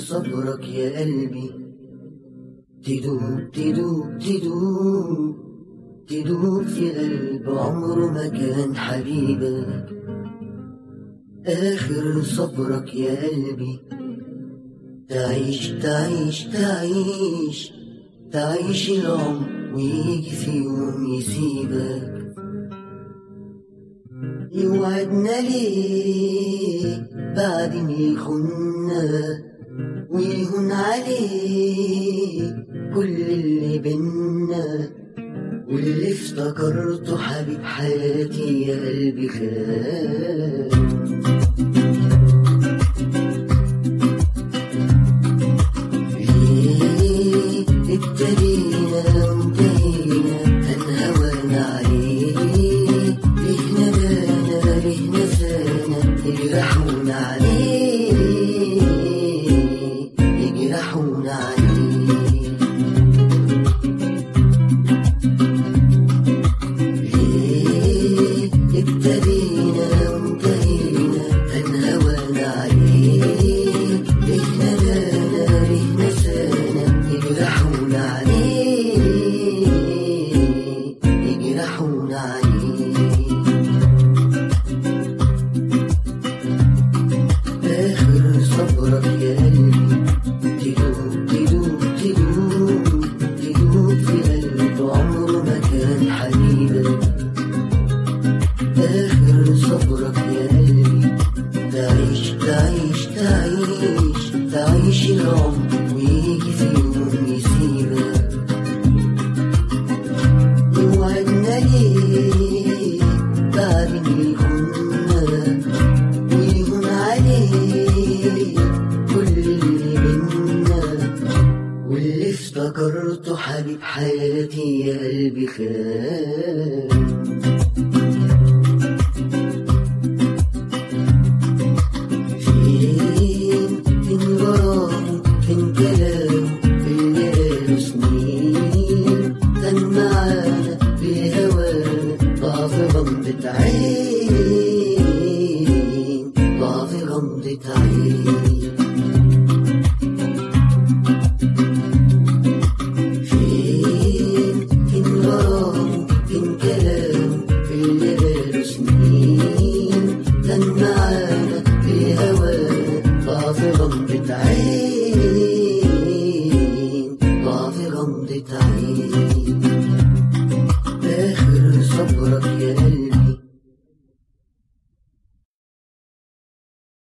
صبرك يا قلبي تدوب تدوب تدوب تدوب في قلب عمره ما كان حبيبك آخر صبرك يا قلبي تعيش تعيش تعيش تعيش العمر ويجي في يوم يسيبك يوعدنا ليه بعد ما يخنا ويهون عليه كل اللي بينا واللي افتكرته حبيب حياتي يا قلبي خان ليه ابتدينا وانتهينا هنهوانا عليه ليه ندانا ليه نسانا يجرحونا عليه يجرحونا عليه ليه ابتدينا وانتهينا هنهوانا عليه ليه ندانا ليه نسانا يجرحونا عليه يجرحونا عليه آخر صبرك يا قلبي تدوب تدوب تدوب تدوب في قلب عمره ما كان حبيبك آخر صبرك يا قلبي تعيش تعيش تعيش تعيش العمر ويجي في يوم يسيبك يوعدنا ليه بعد ما يخوننا ويهون عليه كل اللي بينا واللي افتكرته حبيب حياتي يا قلبي خان فين فين غرامه فين كلامه اللي قاله سنين كان معانا في هوانا ضعف غمضة عين ضعف غمضة عين فين فين غرامه فين كلامه اللي قاله سنين كان معانا في هوانا ضعف غمضة عين ضعف غمضة عين آخر صبرك يا قلبي